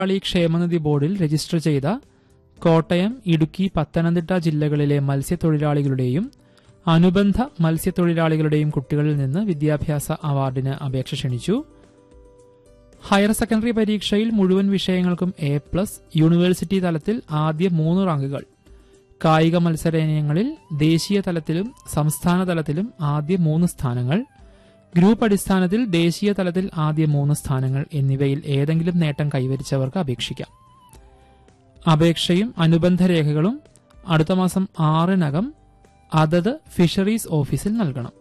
തൊഴിലാളി ക്ഷേമനിധി ബോർഡിൽ രജിസ്റ്റർ ചെയ്ത കോട്ടയം ഇടുക്കി പത്തനംതിട്ട ജില്ലകളിലെ മത്സ്യത്തൊഴിലാളികളുടെയും അനുബന്ധ മത്സ്യത്തൊഴിലാളികളുടെയും കുട്ടികളിൽ നിന്ന് വിദ്യാഭ്യാസ അവാർഡിന് അപേക്ഷ ക്ഷണിച്ചു ഹയർ സെക്കൻഡറി പരീക്ഷയിൽ മുഴുവൻ വിഷയങ്ങൾക്കും എ പ്ലസ് യൂണിവേഴ്സിറ്റി തലത്തിൽ ആദ്യ മൂന്ന് റാങ്കുകൾ കായിക മത്സര ഇനങ്ങളിൽ ദേശീയ തലത്തിലും സംസ്ഥാന തലത്തിലും ആദ്യ മൂന്ന് സ്ഥാനങ്ങൾ ഗ്രൂപ്പ് അടിസ്ഥാനത്തിൽ ദേശീയ തലത്തിൽ ആദ്യ മൂന്ന് സ്ഥാനങ്ങൾ എന്നിവയിൽ ഏതെങ്കിലും നേട്ടം കൈവരിച്ചവർക്ക് അപേക്ഷിക്കാം അപേക്ഷയും അനുബന്ധ രേഖകളും അടുത്ത മാസം ആറിനകം അതത് ഫിഷറീസ് ഓഫീസിൽ നൽകണം